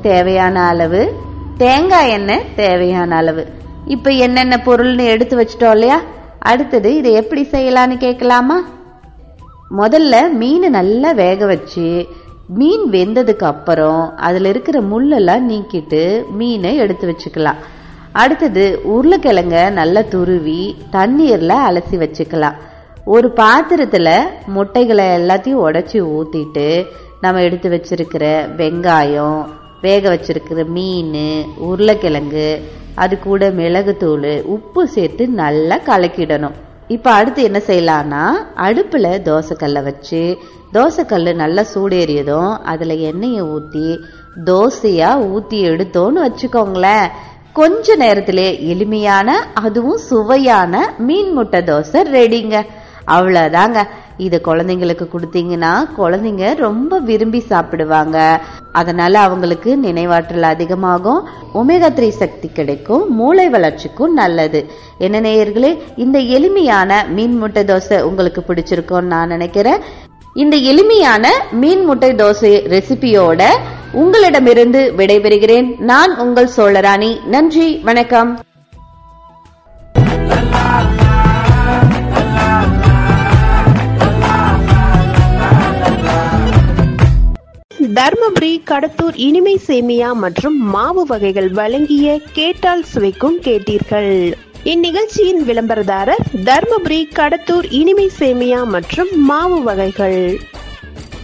தேவையான அளவு தேங்காய் எண்ணெய் தேவையான அளவு இப்ப என்னென்ன பொருள்னு எடுத்து வச்சிட்டோம் இல்லையா அடுத்தது இதை எப்படி செய்யலாம்னு கேட்கலாமா முதல்ல மீன் நல்லா வேக வச்சு மீன் வெந்ததுக்கு அப்புறம் அதுல இருக்கிற முள்ளெல்லாம் நீக்கிட்டு மீனை எடுத்து வச்சுக்கலாம் அடுத்தது உருளைக்கிழங்க நல்லா துருவி தண்ணீர்ல அலசி வச்சுக்கலாம் ஒரு பாத்திரத்துல முட்டைகளை எல்லாத்தையும் உடைச்சி ஊத்திட்டு நம்ம எடுத்து வச்சிருக்கிற வெங்காயம் வேக வச்சிருக்கிற மீன் உருளைக்கிழங்கு அது கூட மிளகுத்தூள் உப்பு சேர்த்து நல்லா கலக்கிடணும் இப்போ அடுத்து என்ன செய்யலாம்னா அடுப்பில் தோசைக்கல்லை வச்சு தோசைக்கல் நல்லா சூடேறியதும் அதில் எண்ணெயை ஊற்றி தோசையாக ஊற்றி எடுத்தோன்னு வச்சுக்கோங்களேன் கொஞ்ச நேரத்திலே எளிமையான அதுவும் சுவையான மீன் முட்டை தோசை ரெடிங்க அவ்வளோதாங்க இது குழந்தைங்களுக்கு கொடுத்தீங்கன்னா குழந்தைங்க ரொம்ப விரும்பி சாப்பிடுவாங்க அதனால அவங்களுக்கு நினைவாற்றல் அதிகமாகும் ஒமேகா த்ரீ சக்தி கிடைக்கும் மூளை வளர்ச்சிக்கும் நல்லது என்ன நேயர்களே இந்த எளிமையான மீன் முட்டை தோசை உங்களுக்கு பிடிச்சிருக்கும்னு நான் நினைக்கிறேன் இந்த எளிமையான மீன் முட்டை தோசை ரெசிபியோட உங்களிடமிருந்து விடைபெறுகிறேன் நான் உங்கள் சோழராணி நன்றி வணக்கம் தர்மபுரி கடத்தூர் இனிமை சேமியா மற்றும் மாவு வகைகள் வழங்கிய கேட்டால் சுவைக்கும் கேட்டீர்கள் இந்நிகழ்ச்சியின் விளம்பரதாரர் தர்மபுரி கடத்தூர் இனிமை சேமியா மற்றும் மாவு வகைகள்